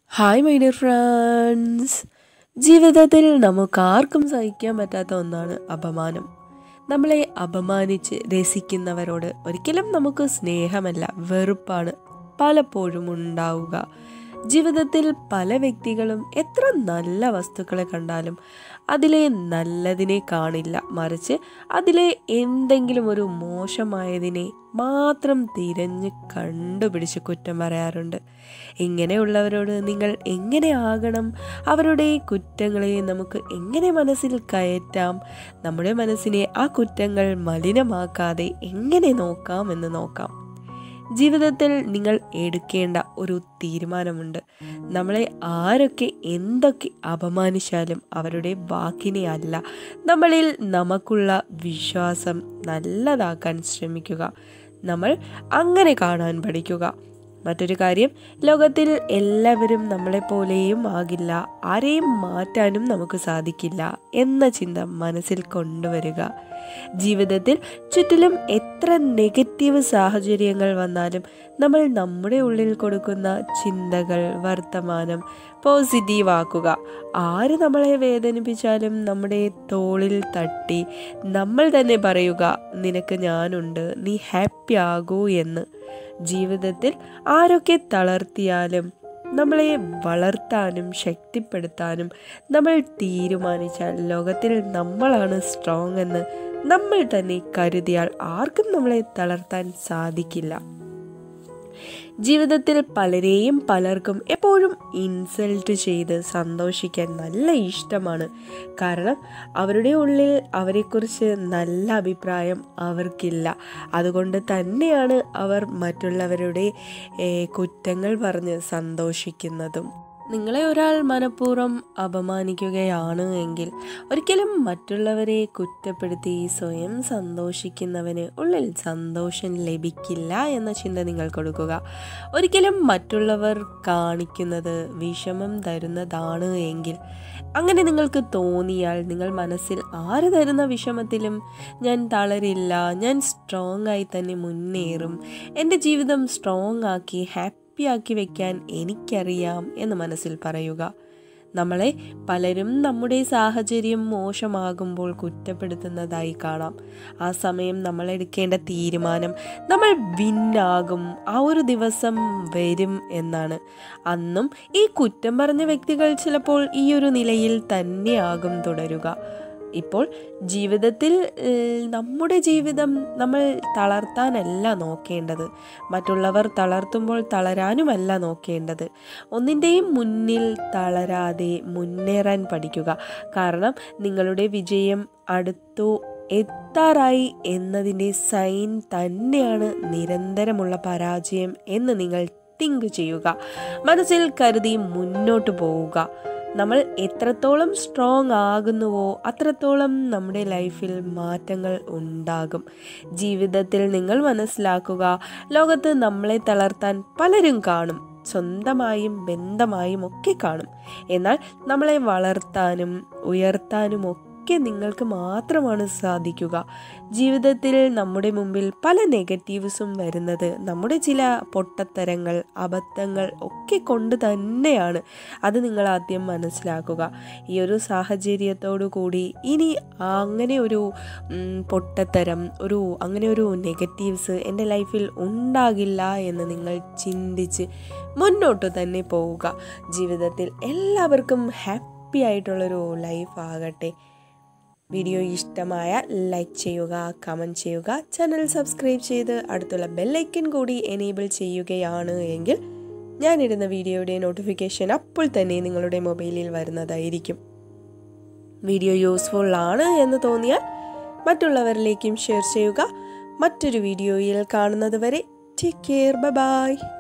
hi my dear friends ജീവിതത്തിൽ നമുക്കാർക്കും സഹിക്കാൻ പറ്റാത്ത ഒന്നാണ് അപമാനം നമ്മളെ അപമാനിച്ച് രസിക്കുന്നവരോട് ഒരിക്കലും നമുക്ക് സ്നേഹമല്ല വെറുപ്പാണ് പലപ്പോഴും ഉണ്ടാവുക ജീവിതത്തിൽ പല വ്യക്തികളും എത്ര നല്ല വസ്തുക്കളെ കണ്ടാലും അതിലെ നല്ലതിനെ കാണില്ല മറിച്ച് അതിലെ എന്തെങ്കിലും ഒരു മോശമായതിനെ മാത്രം തിരഞ്ഞ് കണ്ടുപിടിച്ച് കുറ്റം പറയാറുണ്ട് ഇങ്ങനെയുള്ളവരോട് നിങ്ങൾ എങ്ങനെ ആകണം അവരുടെ കുറ്റങ്ങളെ നമുക്ക് എങ്ങനെ മനസ്സിൽ കയറ്റാം നമ്മുടെ മനസ്സിനെ ആ കുറ്റങ്ങൾ മലിനമാക്കാതെ എങ്ങനെ നോക്കാം എന്ന് നോക്കാം ജീവിതത്തിൽ നിങ്ങൾ എടുക്കേണ്ട ഒരു തീരുമാനമുണ്ട് നമ്മളെ ആരൊക്കെ എന്തൊക്കെ അപമാനിച്ചാലും അവരുടെ വാക്കിനെ അല്ല നമ്മളിൽ നമുക്കുള്ള വിശ്വാസം നല്ലതാക്കാൻ ശ്രമിക്കുക നമ്മൾ അങ്ങനെ കാണാൻ പഠിക്കുക മറ്റൊരു കാര്യം ലോകത്തിൽ എല്ലാവരും നമ്മളെപ്പോലെയും ആകില്ല ആരെയും മാറ്റാനും നമുക്ക് സാധിക്കില്ല എന്ന ചിന്ത മനസ്സിൽ കൊണ്ടുവരിക ജീവിതത്തിൽ ചുറ്റിലും എത്ര നെഗറ്റീവ് സാഹചര്യങ്ങൾ വന്നാലും നമ്മൾ നമ്മുടെ ഉള്ളിൽ കൊടുക്കുന്ന ചിന്തകൾ വർത്തമാനം പോസിറ്റീവ് ആക്കുക ആര് നമ്മളെ വേദനിപ്പിച്ചാലും നമ്മുടെ തോളിൽ തട്ടി നമ്മൾ തന്നെ പറയുക നിനക്ക് ഞാനുണ്ട് നീ ഹാപ്പി ആകൂ എന്ന് ജീവിതത്തിൽ ആരൊക്കെ തളർത്തിയാലും നമ്മളെ വളർത്താനും ശക്തിപ്പെടുത്താനും നമ്മൾ തീരുമാനിച്ചാൽ ലോകത്തിൽ നമ്മളാണ് സ്ട്രോങ് എന്ന് നമ്മൾ തന്നെ കരുതിയാൽ ആർക്കും നമ്മളെ തളർത്താൻ സാധിക്കില്ല ജീവിതത്തിൽ പലരെയും പലർക്കും എപ്പോഴും ഇൻസൾട്ട് ചെയ്ത് സന്തോഷിക്കാൻ നല്ല ഇഷ്ടമാണ് കാരണം അവരുടെ ഉള്ളിൽ അവരെക്കുറിച്ച് നല്ല അഭിപ്രായം അവർക്കില്ല അതുകൊണ്ട് തന്നെയാണ് അവർ മറ്റുള്ളവരുടെ കുറ്റങ്ങൾ പറഞ്ഞ് സന്തോഷിക്കുന്നതും നിങ്ങളെ ഒരാൾ മനഃപൂർവ്വം അപമാനിക്കുകയാണ് എങ്കിൽ ഒരിക്കലും മറ്റുള്ളവരെ കുറ്റപ്പെടുത്തി സ്വയം സന്തോഷിക്കുന്നവന് ഉള്ളിൽ സന്തോഷം ലഭിക്കില്ല എന്ന ചിന്ത നിങ്ങൾ കൊടുക്കുക ഒരിക്കലും മറ്റുള്ളവർ കാണിക്കുന്നത് വിഷമം തരുന്നതാണ് എങ്കിൽ അങ്ങനെ നിങ്ങൾക്ക് തോന്നിയാൽ നിങ്ങൾ മനസ്സിൽ ആര് തരുന്ന വിഷമത്തിലും ഞാൻ തളരില്ല ഞാൻ സ്ട്രോങ് ആയി തന്നെ മുന്നേറും എൻ്റെ ജീവിതം സ്ട്രോങ് ആക്കി ഹാപ്പി ഹാപ്പിയാക്കി വെക്കാൻ എനിക്കറിയാം എന്ന് മനസ്സിൽ പറയുക നമ്മളെ പലരും നമ്മുടെ സാഹചര്യം മോശമാകുമ്പോൾ കുറ്റപ്പെടുത്തുന്നതായി കാണാം ആ സമയം നമ്മൾ എടുക്കേണ്ട തീരുമാനം നമ്മൾ വിന്നാകും ആ ഒരു ദിവസം വരും എന്നാണ് അന്നും ഈ കുറ്റം പറഞ്ഞ വ്യക്തികൾ ചിലപ്പോൾ ഈ ഒരു നിലയിൽ തന്നെയാകും തുടരുക ഇപ്പോൾ ജീവിതത്തിൽ നമ്മുടെ ജീവിതം നമ്മൾ തളർത്താനല്ല നോക്കേണ്ടത് മറ്റുള്ളവർ തളർത്തുമ്പോൾ തളരാനുമല്ല നോക്കേണ്ടത് ഒന്നിൻ്റെയും മുന്നിൽ തളരാതെ മുന്നേറാൻ പഠിക്കുക കാരണം നിങ്ങളുടെ വിജയം അടുത്തു എത്താറായി എന്നതിൻ്റെ സൈൻ തന്നെയാണ് നിരന്തരമുള്ള പരാജയം എന്ന് നിങ്ങൾ തിങ്ക് ചെയ്യുക മനസ്സിൽ കരുതി മുന്നോട്ട് പോവുക നമ്മൾ എത്രത്തോളം സ്ട്രോങ് ആകുന്നുവോ അത്രത്തോളം നമ്മുടെ ലൈഫിൽ മാറ്റങ്ങൾ ഉണ്ടാകും ജീവിതത്തിൽ നിങ്ങൾ മനസ്സിലാക്കുക ലോകത്ത് നമ്മളെ തളർത്താൻ പലരും കാണും സ്വന്തമായും ബന്ധമായും ഒക്കെ കാണും എന്നാൽ നമ്മളെ വളർത്താനും ഉയർത്താനും ഒക്കെ നിങ്ങൾക്ക് മാത്രമാണ് സാധിക്കുക ജീവിതത്തിൽ നമ്മുടെ മുമ്പിൽ പല നെഗറ്റീവ്സും വരുന്നത് നമ്മുടെ ചില പൊട്ടത്തരങ്ങൾ അബദ്ധങ്ങൾ ഒക്കെ കൊണ്ട് തന്നെയാണ് അത് നിങ്ങൾ ആദ്യം മനസ്സിലാക്കുക ഈ ഒരു സാഹചര്യത്തോടു കൂടി ഇനി അങ്ങനെ ഒരു പൊട്ടത്തരം ഒരു അങ്ങനെ ഒരു നെഗറ്റീവ്സ് എൻ്റെ ലൈഫിൽ ഉണ്ടാകില്ല എന്ന് നിങ്ങൾ ചിന്തിച്ച് മുന്നോട്ട് തന്നെ പോവുക ജീവിതത്തിൽ എല്ലാവർക്കും ഹാപ്പി ആയിട്ടുള്ളൊരു ലൈഫ് ആകട്ടെ വീഡിയോ ഇഷ്ടമായ ലൈക്ക് ചെയ്യുക കമൻറ്റ് ചെയ്യുക ചാനൽ സബ്സ്ക്രൈബ് ചെയ്ത് അടുത്തുള്ള ബെല്ലൈക്കൻ കൂടി എനേബിൾ ചെയ്യുകയാണ് എങ്കിൽ ഞാനിടുന്ന വീഡിയോയുടെ നോട്ടിഫിക്കേഷൻ അപ്പോൾ തന്നെ നിങ്ങളുടെ മൊബൈലിൽ വരുന്നതായിരിക്കും വീഡിയോ യൂസ്ഫുൾ ആണ് എന്ന് തോന്നിയാൽ മറ്റുള്ളവരിലേക്കും ഷെയർ ചെയ്യുക മറ്റൊരു വീഡിയോയിൽ കാണുന്നത് വരെ ടേക്ക് കെയർ ബൈ